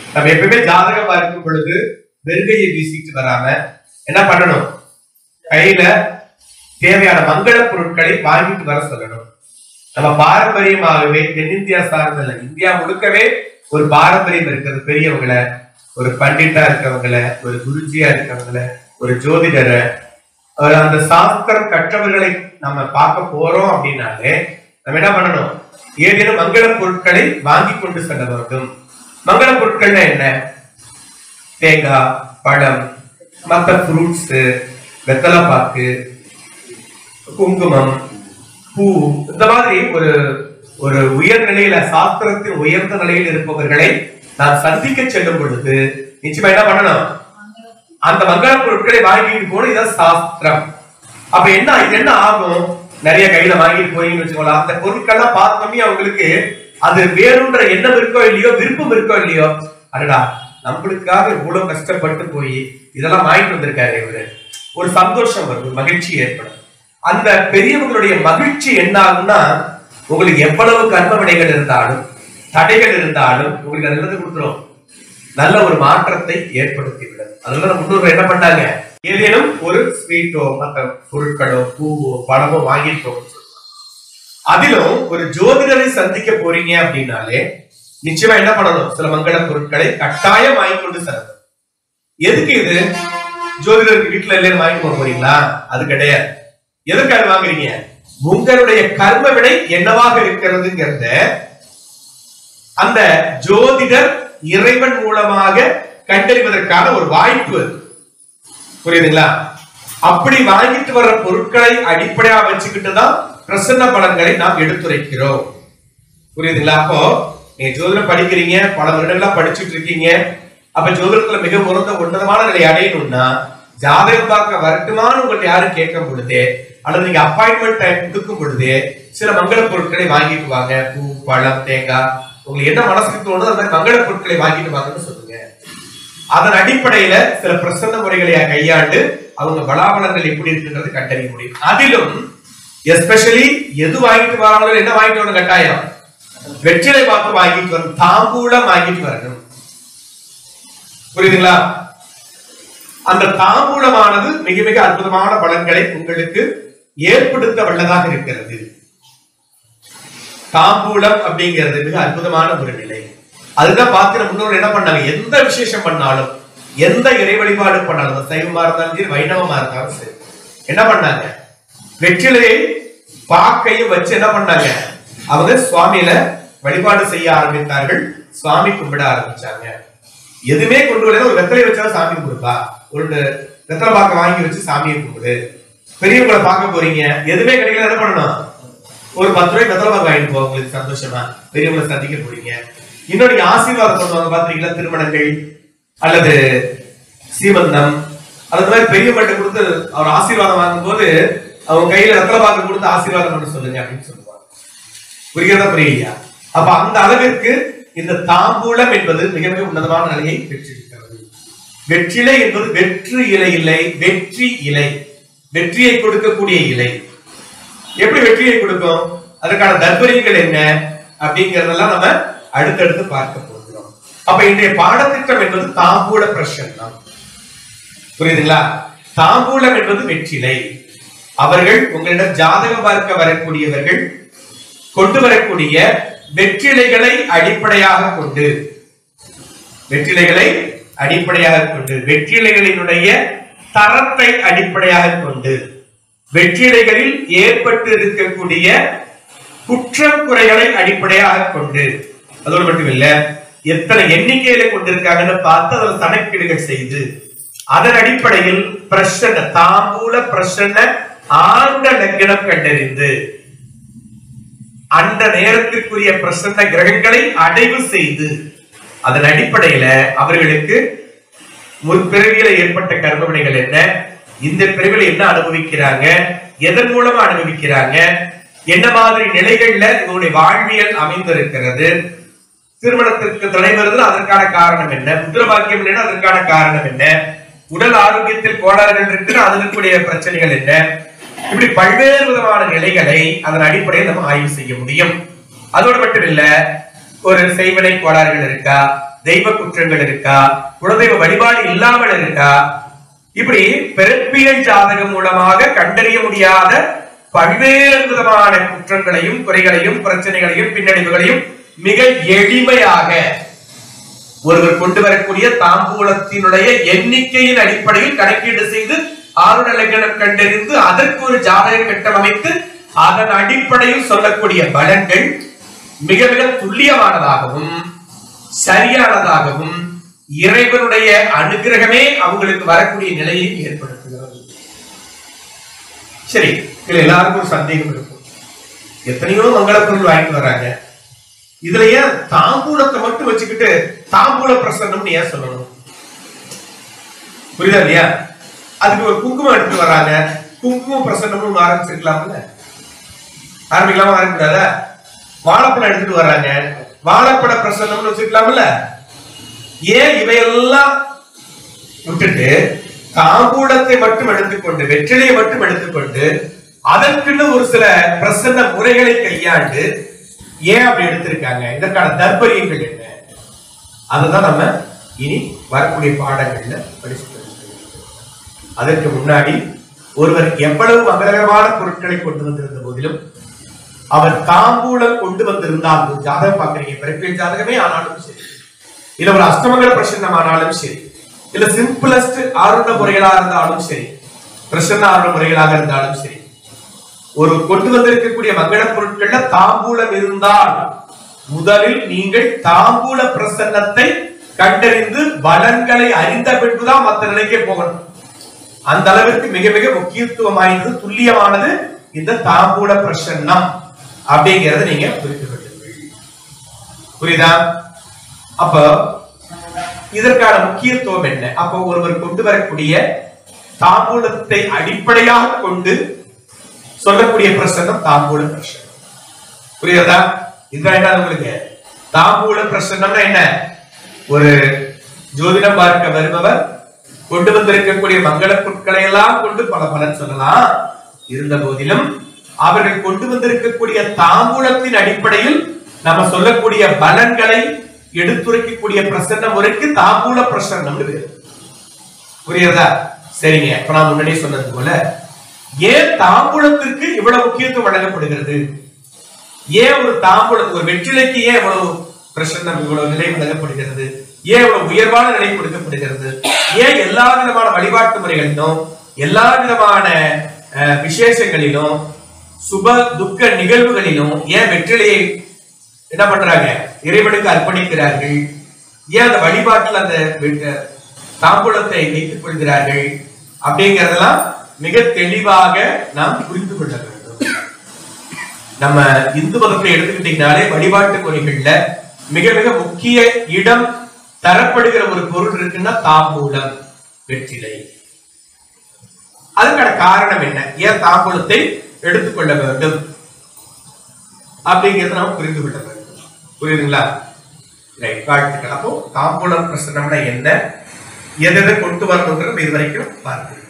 நம்ம எப்பவுமே ஜாதகம் பார்க்கும் பொழுது வெறுங்கையை வீசிட்டு வராம என்ன பண்ணணும் கையில தேவையான மங்கள பொருட்களை வாங்கிட்டு வர சொல்லணும் நம்ம பாரம்பரியமாகவே தென்னிந்தியா சார்ந்தல இந்தியா முழுக்கவே ஒரு பாரம்பரியம் இருக்கிறது பெரியவங்களை ஒரு பண்டிட்டா இருக்கவங்களை ஒரு குருஜியா இருக்கவங்களை ஒரு ஜோதிடரை ஒரு அந்த சாஸ்திரம் கற்றவர்களை நம்ம பார்க்க போறோம் அப்படின்னாலே நம்ம என்ன பண்ணணும் ஏதேனும் மங்கள பொருட்களை வாங்கி கொண்டு செல்ல வேண்டும் மங்கள பொருட்கள்னா என்ன தேங்காய் பழம் மற்ற ஃப்ரூட்ஸ் வெத்தலை பாக்கு குங்குமம் பூ இந்த மாதிரி ஒரு ஒரு உயர் நிலையில சாஸ்திரத்தின் உயர்ந்த நிலையில் இருப்பவர்களை நான் சந்திக்க செல்லும் பொழுது நிச்சயமா என்ன பண்ணணும் அந்த மங்கள பொருட்களை வாங்கிட்டு போகணும் இதான் சாஸ்திரம் அப்ப என்ன இது என்ன ஆகும் நிறைய கையில வாங்கிட்டு போறீங்கன்னு வச்சுக்கோங்களேன் அந்த பொருட்கள்லாம் பார்த்தோன்னே அவங்களுக்கு அது வேணுன்ற எண்ணம் இருக்கோ இல்லையோ விருப்பம் இருக்கோ இல்லையோ அடடா நம்மளுக்காக இவ்வளவு கஷ்டப்பட்டு போய் இதெல்லாம் வாங்கிட்டு வந்திருக்காரு இவரு ஒரு சந்தோஷம் வரும் ஒரு மகிழ்ச்சி ஏற்படும் அந்த பெரியவங்களுடைய மகிழ்ச்சி என்ன ஆகும்னா உங்களுக்கு எவ்வளவு கர்ம வினைகள் இருந்தாலும் தடைகள் இருந்தாலும் உங்களுக்கு அது நல்லது கொடுத்துரும் நல்ல ஒரு மாற்றத்தை ஏற்படுத்தி விடும் அதனால முன்னோர்கள் என்ன பண்ணாங்க ஏதேனும் ஒரு ஸ்வீட்டோ மற்ற பொருட்களோ பூவோ பழமோ வாங்கிட்டு போகணும்னு சொல்லுவாங்க அதிலும் ஒரு ஜோதிடரை சந்திக்க போறீங்க அப்படின்னாலே நிச்சயமா என்ன பண்ணணும் சில மங்கள பொருட்களை கட்டாயம் வாங்கி கொண்டு செல்லணும் எதுக்கு இது ஜோதிடருக்கு வீட்டுல இல்லைன்னு வாங்கிட்டு போக போறீங்களா அது கிடையாது எதுக்காக வாங்குறீங்க உங்களுடைய கர்ம வினை என்னவாக இருக்கிறதுங்கிறத அந்த ஜோதிடர் இறைவன் மூலமாக கண்டறிவதற்கான ஒரு வாய்ப்பு அது. புரியுதுங்களா அப்படி வாங்கிட்டு வர்ற பொருட்களை அடிப்படையா வச்சுக்கிட்டு தான் பிரசன்ன பலன்களை நாம் எடுத்துரைக்கிறோம் புரியுதுங்களா அப்போ நீங்க ஜோதிடம் படிக்கிறீங்க பல வருடங்களா படிச்சுட்டு இருக்கீங்க அப்ப ஜோதிடத்துல மிக உயர்ந்த உன்னதமான நிலை அடையணும்னா ஜாதகம் பார்க்க வரட்டுமான்னு உங்கள்ட்ட யாரும் கேட்கும் பொழுதே அல்லது நீங்க அப்பாயின்மெண்ட் டைம் கொடுக்கும் பொழுதே சில மங்கள பொருட்களை வாங்கிட்டு வாங்க பூ பழம் தேங்காய் உங்களுக்கு என்ன மனசுக்கு தோணுதோ அந்த மங்கள பொருட்களை வாங்கிட்டு வாங்கன்னு சொல்லுங்க அதன் அடிப்படையில சில பிரசன்ன முறைகளை கையாண்டு அவங்க பலாபலங்கள் எப்படி இருக்குன்றது கண்டறிய முடியும் அதிலும் எஸ்பெஷலி எது வாங்கிட்டு வராங்களோ என்ன வாங்கிட்டு வரணும் கட்டாயம் வெற்றிலை பார்த்து வாங்கிட்டு வரணும் தாம்பூலம் வாங்கிட்டு வரணும் புரியுதுங்களா அந்த தாம்பூலமானது மிக மிக அற்புதமான பலன்களை உங்களுக்கு ஏற்படுத்த வல்லதாக இருக்கிறது தாம்பூலம் அப்படிங்கிறது மிக அற்புதமான ஒரு நிலை அதுதான் பார்த்து நம்ம முன்னோர்கள் என்ன பண்ணாங்க எந்த விசேஷம் பண்ணாலும் எந்த இறை வழிபாடு பண்ணாலும் அது சைவமா இருந்தாலும் சரி வைணவமா இருந்தாலும் சரி என்ன பண்ணாங்க வெற்றிலையை பாக்கையும் வச்சு என்ன பண்ணாங்க அவங்க சுவாமியில வழிபாடு செய்ய ஆரம்பித்தார்கள் சுவாமி கும்பிட ஆரம்பிச்சாங்க எதுவுமே கொண்டு வரல ஒரு வெத்தலை வச்சாலும் சாமி கும்பிடுப்பா ஒரு வெத்தலை பாக்க வாங்கி வச்சு சாமியை கும்பிடு பெரியவங்களை பார்க்க போறீங்க எதுவுமே கிடைக்கல என்ன பண்ணணும் ஒரு பத்து ரூபாய் வெத்தலை பாக்கு வாங்கிட்டு போக உங்களுக்கு சந்தோஷமா பெரியவங்களை சந்திக்க போறீங்க இன்னொரு நீங்க ஆசீர்வாதம் பண்ணுவாங்க பாத்தீங்களா திருமணங்கள் அல்லது சீமந்தம் அந்த மாதிரி பெரியவங்கள்ட்ட கொடுத்து அவர் ஆசீர்வாதம் வாங்கும்போது அவங்க கையில வெத்தலை பாக்கு கொடுத்து ஆசீர்வாதம் பண்ண சொல்லுங்க அப்படின்னு சொல்லுவாங்க புரிகிறதா புரியலையா அப்ப அந்த அளவிற்கு இந்த தாம்பூலம் என்பது மிக மிக உன்னதமான நிலையை பெற்றிருக்கிறது வெற்றிலை என்பது வெற்று இலை இல்லை வெற்றி இலை வெற்றியை கொடுக்கக்கூடிய இலை எப்படி வெற்றியை கொடுக்கும் அதற்கான தர்பரியங்கள் என்ன அப்படிங்கறதெல்லாம் நம்ம அடுத்தடுத்து பார்க்க போகிறோம் அப்ப இன்றைய பாடத்திட்டம் என்பது தாம்பூல பிரசன்னம் புரியுதுங்களா தாம்பூலம் என்பது வெற்றிலை அவர்கள் உங்களிடம் ஜாதகம் பார்க்க வரக்கூடியவர்கள் கொண்டு வரக்கூடிய வெற்றிலைகளை அடிப்படையாக கொண்டு வெற்றிலைகளை அடிப்படையாக கொண்டு வெற்றிலைகளினுடைய தரத்தை அடிப்படையாக கொண்டு வெற்றிலைகளில் ஏற்பட்டு இருக்கக்கூடிய குற்றம் குறைகளை அடிப்படையாக கொண்டு அதோடு மட்டும் இல்ல எத்தனை எண்ணிக்கையில கொண்டிருக்காங்கன்னு பார்த்து அதில் கணக்கீடுகள் செய்து அதன் அடிப்படையில் பிரசன்ன தாம்பூல பிரசன்ன ஆண்ட லக்னம் கண்டறிந்து அந்த நேரத்திற்குரிய பிரசன்ன கிரகங்களை அடைவு செய்து அதன் அடிப்படையில அவர்களுக்கு முற்பிறவியில ஏற்பட்ட கர்மவினைகள் என்ன இந்த பிறவில என்ன அனுபவிக்கிறாங்க எதன் மூலமா அனுபவிக்கிறாங்க என்ன மாதிரி நிலைகள்ல இவங்களுடைய வாழ்வியல் அமைந்திருக்கிறது திருமணத்திற்கு தடை வருது அதற்கான காரணம் என்ன புத்திர பாக்கியம் இல்லைன்னா அதற்கான காரணம் என்ன உடல் ஆரோக்கியத்தில் கோளாறுகள் இருக்குன்னா அதற்குரிய பிரச்சனைகள் என்ன இப்படி பல்வேறு விதமான நிலைகளை அதன் அடிப்படையில் நம்ம ஆய்வு செய்ய முடியும் அதோடு மட்டும் இல்ல ஒரு செய்வனை கோளாறுகள் இருக்கா தெய்வ குற்றங்கள் இருக்கா குலதெய்வ வழிபாடு இல்லாமல் இருக்கா இப்படி பிறப்பியல் ஜாதகம் மூலமாக கண்டறிய முடியாத பல்வேறு விதமான குற்றங்களையும் குறைகளையும் பிரச்சனைகளையும் பின்னடைவுகளையும் மிக எளிமையாக ஒருவர் கொண்டு வரக்கூடிய தாம்பூலத்தினுடைய எண்ணிக்கையின் அடிப்படையில் கணக்கீடு செய்து ஆறு லக்கணம் கண்டறிந்து அதற்கு ஒரு ஜாதக கட்டம் அமைத்து அதன் அடிப்படையில் சொல்லக்கூடிய பலன்கள் மிக மிக துல்லியமானதாகவும் சரியானதாகவும் இறைவனுடைய அனுகிரகமே அவங்களுக்கு வரக்கூடிய நிலையை ஏற்படுத்துகிறது சரி இதுல எல்லாருக்கும் ஒரு சந்தேகம் இருக்கும் எத்தனையோ மங்கள பொருள் வாங்கிட்டு வர்றாங்க இதுல ஏன் தாம்பூலத்தை மட்டும் வச்சுக்கிட்டு தாம்பூல பிரசன்னம்னு ஏன் சொல்லணும் புரியுதா இல்லையா அதுக்கு ஒரு குங்குமம் எடுத்துட்டு வராங்க குங்குமம் பிரசன்னம்னு ஒண்ணு ஆரம்பிச்சிருக்கலாம்ல ஆரம்பிக்கலாமா ஆரம்பிக்கூடாதா வாழைப்பழம் எடுத்துட்டு வர்றாங்க வாழைப்பழ பிரசன்னம்னு வச்சுக்கலாம்ல ஏன் இவையெல்லாம் விட்டுட்டு தாம்பூலத்தை மட்டும் எடுத்துக்கொண்டு வெற்றிலையை மட்டும் எடுத்துக்கொண்டு அதற்குன்னு ஒரு சில பிரசன்ன முறைகளை கையாண்டு ஏன் அப்படி எடுத்திருக்காங்க இதற்கான தற்பரியங்கள் என்ன அதுதான் நம்ம இனி வரக்கூடிய பாடங்கள்ல படிச்சு தெரிஞ்சுக்கணும். அதற்கு முன்னாடி ஒருவர் எவ்வளவு மங்களகரமான பொருட்களை கொண்டு வந்திருந்த போதிலும் அவர் தாம்பூலம் கொண்டு வந்திருந்தால் ஒரு ஜாதகம் பார்க்கறீங்க பிறப்பியல் ஜாதகமே ஆனாலும் சரி இல்ல ஒரு அஷ்டமங்கல பிரசன்னம் ஆனாலும் சரி இல்ல சிம்பிளஸ்ட் ஆருட முறைகளா இருந்தாலும் சரி பிரசன்ன ஆருட முறைகளாக இருந்தாலும் சரி ஒரு கொண்டு வந்திருக்கக்கூடிய மங்கள பொருட்கள்ல தாம்பூலம் இருந்தால் முதலில் நீங்கள் தாம்பூல பிரசன்னத்தை கண்டறிந்து பலன்களை அறிந்த பின்புதான் மற்ற நிலைக்கே போகணும் அந்த அளவிற்கு மிக மிக முக்கியத்துவம் வாய்ந்தது துல்லியமானது இந்த தாம்பூல பிரசன்னம் அப்படிங்கறத நீங்க புரிந்து கொள்ளுங்கள் புரியுதா அப்ப இதற்கான முக்கியத்துவம் என்ன அப்போ ஒருவர் கொண்டு வரக்கூடிய தாம்பூலத்தை அடிப்படையாக கொண்டு சொல்லக்கூடிய பிரசன்னம் தாம்பூல பிரசன்னம் புரியுதா இதுதான் என்ன உங்களுக்கு தாம்பூல பிரசன்னம்னா என்ன ஒரு ஜோதிடம் பார்க்க வருபவர் கொண்டு வந்திருக்கக்கூடிய மங்கள பொருட்களை எல்லாம் கொண்டு பல பலன் சொல்லலாம் இருந்த போதிலும் அவர்கள் கொண்டு வந்திருக்கக்கூடிய தாம்பூலத்தின் அடிப்படையில் நம்ம சொல்லக்கூடிய பலன்களை எடுத்துரைக்கக்கூடிய பிரசன்ன முறைக்கு தாம்பூல பிரசன்னம் பேரு புரியுதா சரிங்க இப்ப நான் முன்னாடியே சொன்னது போல ஏன் தாம்பூலத்திற்கு இவ்வளவு முக்கியத்துவம் வழங்கப்படுகிறது ஏன் ஒரு தாம்பூலம் ஒரு வெற்றிலைக்கு ஏன் இவ்வளவு பிரசன்னம் இவ்வளவு நிலை வழங்கப்படுகிறது ஏன் இவ்வளவு உயர்வான நிலை கொடுக்கப்படுகிறது ஏன் எல்லா விதமான வழிபாட்டு முறைகளிலும் எல்லா விதமான அஹ், விசேஷங்களிலும் சுப துக்க நிகழ்வுகளிலும் ஏன் வெற்றிலையை என்ன பண்றாங்க இறைவனுக்கு அர்ப்பணிக்கிறார்கள் ஏன் அந்த வழிபாட்டில் அந்த வெ- தாம்பூலத்தை வைத்துக் கொள்கிறார்கள் அப்படிங்கறதெல்லாம் மிக தெளிவாக நாம் புரிந்து கொள்ள வேண்டும் நம்ம இந்து மதத்தை எடுத்துக்கிட்டீங்கனாலே வழிபாட்டு முறைகள்ல மிக மிக முக்கிய இடம் தரப்படுகிற ஒரு பொருள் இருக்குன்னா தாம்பூலம் வெற்றிலை அதுக்கான காரணம் என்ன ஏன் தாம்பூலத்தை எடுத்துக்கொள்ள வேண்டும் அப்படிங்கறத நாம் புரிந்து கொள்ள வேண்டும் புரியுதுங்களா ரைட் வாழ்த்துக்கள் அப்போ தாம்பூலம் பிரசனம்னா என்ன எதை எதை கொண்டு வரணுங்கிறது இது வரைக்கும் பார்த்து